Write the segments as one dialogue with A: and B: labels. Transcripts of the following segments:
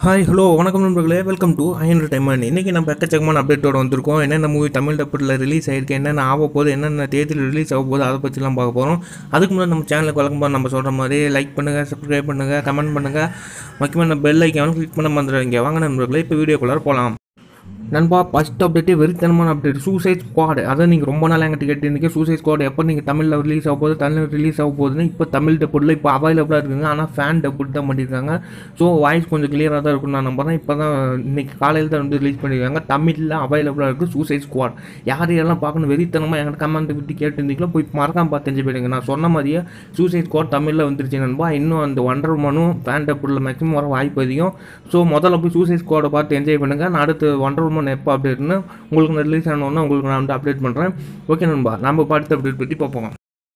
A: hi hello வணக்கம் நண்பர்களே welcome to I entertainment இன்றைக்கி நம்ம எக்கச்சக்கமான அப்டேட்டோட வந்திருக்கோம் என்னென்ன மூவி தமிழ் டப்பில் ரிலீஸ் ஆயிருக்கு என்னென்ன ஆக போகுது என்னென்ன தேதியில் ரிலீஸ் ஆக போகுது அதை பற்றிலாம் பார்க்க போகிறோம் அதுக்கு முன்னாடி நம்ம சேனலுக்கு வழக்கம் நம்ம சொல்கிற மாதிரி லைக் பண்ணுங்கள் சப்ஸ்கிரைப் பண்ணுங்கள் கமெண்ட் பண்ணுங்கள் முக்கியமான பெல் ஐக்கான கிளிக் பண்ண வந்துடுங்க வாங்க நண்பர்களே இப்போ வீடியோக்குள்ளார போகலாம் நண்பா ஃபஸ்ட் அப்டேட்டே வெறித்தனமான அப்டேட் சூசைட் ஸ்குவாட் அதை நீங்கள் ரொம்ப நாள் என்கிட்ட கேட்டிருந்தீங்க சூசைட் ஸ்குவாட் எப்போ நீங்கள் தமிழில் ரிலீஸ் ஆக போகுது தமிழில் ரிலீஸ் ஆக போகுதுன்னு இப்போ தமிழ் டப்புடில் இப்போ அவைலபிளாக இருக்குங்க ஆனால் ஃபேன் டப்புட் தான் பண்ணியிருக்காங்க ஸோ வாய்ஸ் கொஞ்சம் கிளியராக தான் இருக்கும்னு நான் நம்புறேன் இப்போ தான் இன்னைக்கு காலையில் தான் வந்து ரிலீஸ் பண்ணியிருக்காங்க தமிழில் அவைலபிளாக இருக்குது சூசைட் ஸ்குவாட் யார் யாரெல்லாம் பார்க்கணும் வெறித்தனமாக என்கிட்ட கமெண்ட் விட்டு கேட்டிருந்தீங்களோ போய் மறக்காம பார்த்து தெரிஞ்சு போயிடுங்க நான் சொன்ன மாதிரியே சூசைட் ஸ்குவாட் தமிழில் வந்துருச்சு நண்பா இன்னும் அந்த ஒண்டர் மனும் ஃபேன் டப்புடில் மேக்ஸிமம் வர வாய்ப்பு அதிகம் ஸோ முதல்ல போய் சூசைட் ஸ்குவாடை பார்த்து என்ஜாய் பண்ணுங்கள் நான் அடுத்து ஒண்டர் உமன் எப்போ அப்டேட்னு உங்களுக்கு நான் ரிலீஸ் ஆனோன்னா உங்களுக்கு நான் வந்து அப்டேட் பண்ணுறேன் ஓகே நண்பா நம்ம இப்போ அடுத்த அப்டேட் பற்றி பார்ப்போம்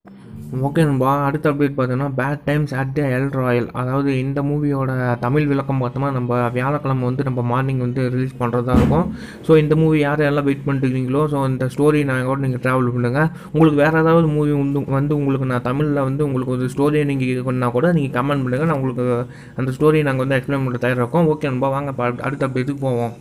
A: ஓகே நண்பா அடுத்த அப்டேட் பார்த்தோன்னா bad times at the El Royale அதாவது இந்த மூவியோட தமிழ் விளக்கம் பார்த்தோம்னா நம்ம வியாழக்கிழமை வந்து நம்ம மார்னிங் வந்து ரிலீஸ் பண்ணுறதா இருக்கும் ஸோ இந்த மூவி யார் யாரெல்லாம் வெயிட் பண்ணிட்டுருக்கீங்களோ ஸோ இந்த ஸ்டோரி நான் கூட நீங்கள் ட்ராவல் பண்ணுங்கள் உங்களுக்கு வேறு ஏதாவது மூவி வந்து வந்து உங்களுக்கு நான் தமிழில் வந்து உங்களுக்கு ஒரு ஸ்டோரியை நீங்கள் இது பண்ணால் கூட நீங்கள் கமெண்ட் பண்ணுங்கள் நான் உங்களுக்கு அந்த ஸ்டோரியை நாங்கள் வந்து எக்ஸ்பிளைன் பண்ண தயாராக இருக்கோம் ஓகே நண்பா வாங்க இப்போ அடுத்த அப்டேட்டுக்கு போவோம்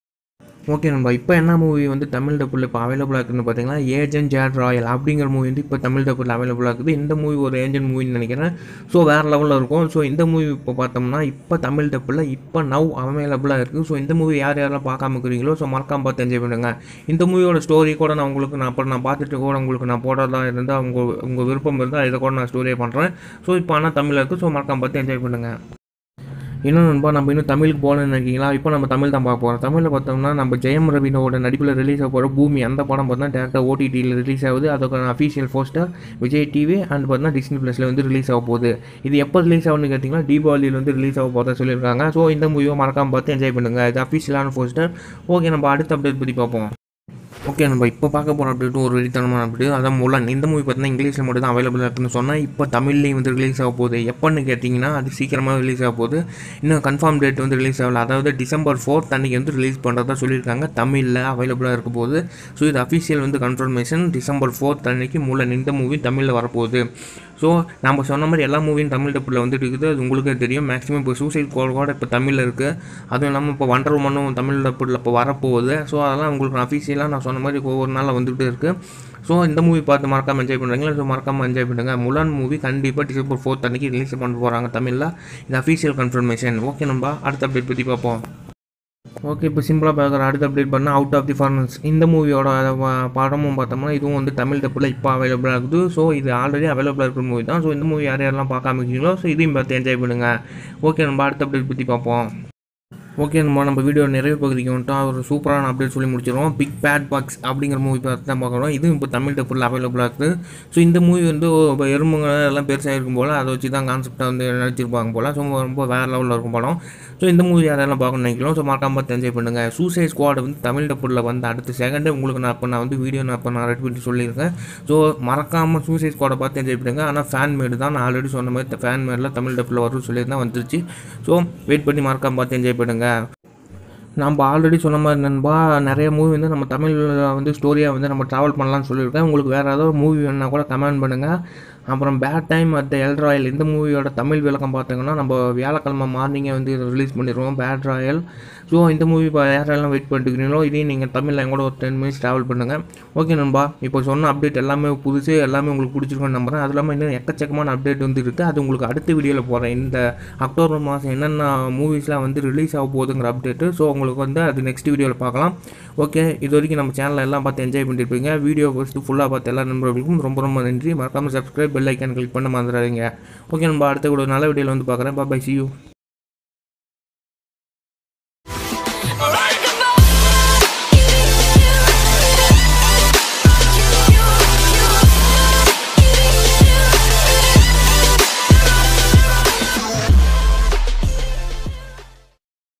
A: ஓகே நண்பா இப்போ என்ன மூவி வந்து தமிழ் டப்பில் இப்போ அவைலபிளாக இருக்குதுன்னு பார்த்தீங்கன்னா ஏஜென்ட் ஜேட் ராயல் அப்படிங்கிற மூவி வந்து இப்போ தமிழ் டப்பில் அவைலபிளாக இருக்குது இந்த மூவி ஒரு ஏஜென்ட் மூவின்னு நினைக்கிறேன் ஸோ வேறு லெவலில் இருக்கும் ஸோ இந்த மூவி இப்போ பார்த்தோம்னா இப்போ தமிழ் டப்பில் இப்போ நவ் அவைலபிளாக இருக்குது ஸோ இந்த மூவி யார் யாரெல்லாம் பார்க்காம இருக்கிறீங்களோ ஸோ மறக்காம பார்த்து என்ஜாய் பண்ணுங்க இந்த மூவியோட ஸ்டோரி கூட நான் உங்களுக்கு நான் அப்புறம் நான் பார்த்துட்டு கூட உங்களுக்கு நான் போடுறதா இருந்தால் உங்கள் உங்கள் விருப்பம் இருந்தால் இதை கூட நான் ஸ்டோரியே பண்ணுறேன் ஸோ இப்போ ஆனால் தமிழில் இருக்குது ஸோ மறக்காம பார்த்து என்ஜாய் பண்ணுங்கள் இன்னும் நண்பா நம்ம இன்னும் தமிழுக்கு போகணும்னு நினைக்கிங்களா இப்போ நம்ம தமிழ் தான் பார்க்க போகிறோம் தமிழில் பார்த்தோம்னா நம்ம ஜெயம் ரவினோட நடிப்பில் ரிலீஸ் ஆக போகிற பூமி அந்த படம் பார்த்தா டேரக்டாக ஓடிடியில் ரிலீஸ் ஆகுது அதுக்கான official poster Vijay TV and பார்த்தீங்கன்னா டிஸ்னி ப்ளஸில் வந்து ரிலீஸ் ஆக போகுது இது எப்போ ரிலீஸ் ஆகுன்னு கேட்டிங்கன்னா தீபாவளியில் வந்து ரிலீஸ் ஆக போகிறதா சொல்லியிருக்காங்க ஸோ இந்த மூவியை மறக்காமல் பார்த்து என்ஜாய் பண்ணுங்கள் இது அஃபீஷியலான போஸ்டர் ஓகே நம்ம அடுத்த அப்டேட் பற்றி பார்ப்போம் ஓகே நம்ம இப்போ பார்க்க போகிற அப்டேட் ஒரு வெறித்தனமான அப்டேட் அதான் முலன் இந்த மூவி பார்த்தீங்கன்னா இங்கிலீஷில் மட்டும் தான் அவைலபிளாக இருக்குன்னு சொன்னால் இப்போ தமிழ்லேயும் வந்து ரிலீஸ் ஆக போகுது எப்போன்னு கேட்டிங்கன்னா அது சீக்கிரமாக ரிலீஸ் ஆக போகுது இன்னும் கன்ஃபார்ம் டேட் வந்து ரிலீஸ் ஆகல அதாவது டிசம்பர் ஃபோர்த் அன்றைக்கி வந்து ரிலீஸ் பண்ணுறதா சொல்லியிருக்காங்க தமிழில் அவைலபிளாக இருக்க போகுது ஸோ இது அஃபிஷியல் வந்து கன்ஃபர்மேஷன் டிசம்பர் ஃபோர்த் அன்னைக்கு முலன் இந்த மூவி தமிழில் வரப்போகுது ஸோ நம்ம சொன்ன மாதிரி எல்லா மூவியும் தமிழ் டப்பில் வந்துட்டு இருக்குது அது உங்களுக்கே தெரியும் மேக்ஸிமம் இப்போ சூசைட் கோட் கூட இப்போ தமிழில் இருக்குது அதுவும் இல்லாமல் இப்போ வண்டர் உமனும் தமிழ் டப்பில் இப்போ வரப்போகுது ஸோ அதெல்லாம் உங்களுக்கு நான் அஃபீஷியலாக நான் சொன்ன மாதிரி ஒவ்வொரு நாளில் வந்துகிட்டே இருக்குது ஸோ இந்த மூவி பார்த்து மறக்காமல் என்ஜாய் பண்ணுறீங்களா ஸோ மறக்காமல் என்ஜாய் பண்ணுங்கள் முலான் மூவி கண்டிப்பாக டிசம்பர் ஃபோர்த் அன்றைக்கி ரிலீஸ் பண்ண போகிறாங்க தமிழில் இது அஃபீஷியல் கன்ஃபர்மேஷன் ஓகே நம்ப அடுத்த அப்டேட் பற்றி பார்ப்போம் ஓகே இப்போ சிம்பிளாக பார்க்குற அடுத்த அப்டேட் பண்ணால் அவுட் ஆஃப் தி ஃபார்னஸ் இந்த மூவியோட படமும் பார்த்தோம்னா இதுவும் வந்து தமிழ் டப்பில் இப்போ அவைலபிளாக இருக்குது ஸோ இது ஆல்ரெடி அவைலபிளாக இருக்கிற மூவி தான் ஸோ இந்த மூவி யார் யாரெல்லாம் பார்க்காம இருக்கீங்களோ ஸோ இதையும் பார்த்து என்ஜாய் பண்ணுங்கள் ஓகே நம்ம அடுத்த அப்டேட் பற்றி பார்ப்போம் ஓகே நம்ம நம்ம வீடியோ நிறைய பகுதிக்கு வந்துட்டு ஒரு சூப்பரான அப்டேட் சொல்லி முடிச்சிருவோம் பிக் பேட் பாக்ஸ் அப்படிங்கிற மூவி பார்த்து தான் பார்க்குறோம் இதுவும் இப்போ தமிழ் டப்பில் அவைலபிளாக இருக்குது ஸோ இந்த மூவி வந்து இப்போ எறும்புங்க எல்லாம் பெருசாக இருக்கும் போல் அதை வச்சு தான் கான்செப்டாக வந்து நடிச்சிருப்பாங்க போல் ஸோ ரொம்ப வேறு லெவலில் இருக்கும் படம் ஸோ இந்த மூவி யாரெல்லாம் பார்க்கணும்னு நினைக்கிறோம் ஸோ மறக்காம பார்த்து என்ஜாய் பண்ணுங்கள் சூசைட் ஸ்குவாட் வந்து தமிழ் டப்பில் வந்து அடுத்த செகண்டே உங்களுக்கு நான் இப்போ நான் வந்து வீடியோ நான் இப்போ நான் ரெடி பண்ணி சொல்லியிருக்கேன் ஸோ மறக்காமல் சூசைட் ஸ்குவாடை பார்த்து என்ஜாய் பண்ணுங்கள் ஆனால் ஃபேன் மேடு தான் நான் ஆல்ரெடி சொன்ன மாதிரி ஃபேன் மேடில் தமிழ் டப்பில் வரும் சொல்லி தான் வந்துருச்சு ஸோ வெயிட் பண்ணி மறக்காம பார்த்து என்ஜாய் பண்ணுங்கள் நம்ம ஆல்ரெடி சொன்ன மாதிரி நண்பா நிறைய மூவி வந்து நம்ம தமிழில் வந்து ஸ்டோரியாக வந்து நம்ம ட்ராவல் பண்ணலாம்னு சொல்லியிருக்கேன் உங்களுக்கு வேறு ஏதாவது மூவி வேணுன்னா கூட கமெண்ட் பண்ணுங்கள் அப்புறம் bad time at the El Royale இந்த மூவியோட தமிழ் விளக்கம் பார்த்தீங்கன்னா நம்ம வியாழக்கிழமை மார்னிங்கே வந்து ரிலீஸ் பண்ணிடுவோம் பேட் ராயல் ஸோ இந்த மூவி இப்போ யாரெல்லாம் வெயிட் பண்ணிட்டுருக்கீங்களோ இதையும் நீங்கள் தமிழில் கூட ஒரு டென் மினிட்ஸ் ட்ராவல் பண்ணுங்கள் ஓகே நண்பா இப்போ சொன்ன அப்டேட் எல்லாமே புதுசு எல்லாமே உங்களுக்கு பிடிச்சிருக்குன்னு நம்புறேன் அது இல்லாமல் இன்னும் எக்கச்சக்கமான அப்டேட் வந்து இருக்குது அது உங்களுக்கு அடுத்த வீடியோவில் போகிறேன் இந்த அக்டோபர் மாதம் என்னென்ன மூவிஸ்லாம் வந்து ரிலீஸ் ஆக போகுதுங்கிற அப்டேட்டு ஸோ உங்களுக்கு வந்து அது நெக்ஸ்ட் வீடியோவில் பார்க்கலாம் ஓகே இது வரைக்கும் நம்ம சேனலில் எல்லாம் பார்த்து என்ஜாய் பண்ணியிருப்பீங்க வீடியோ ஃபஸ்ட்டு ஃபுல்லாக பார்த்து எல்லா நண்பர்களுக்கும் ரொம்ப ரொம்ப நன்றி மறக்காமல் சப்ஸ்கிரைப் பெல் ஐக்கான் கிளிக் பண்ண மறந்துடாதீங்க ஓகே நம்ம அடுத்த கூட நல்ல வீடியோவில் வந்து பார்க்குறேன் பாய் சி யூ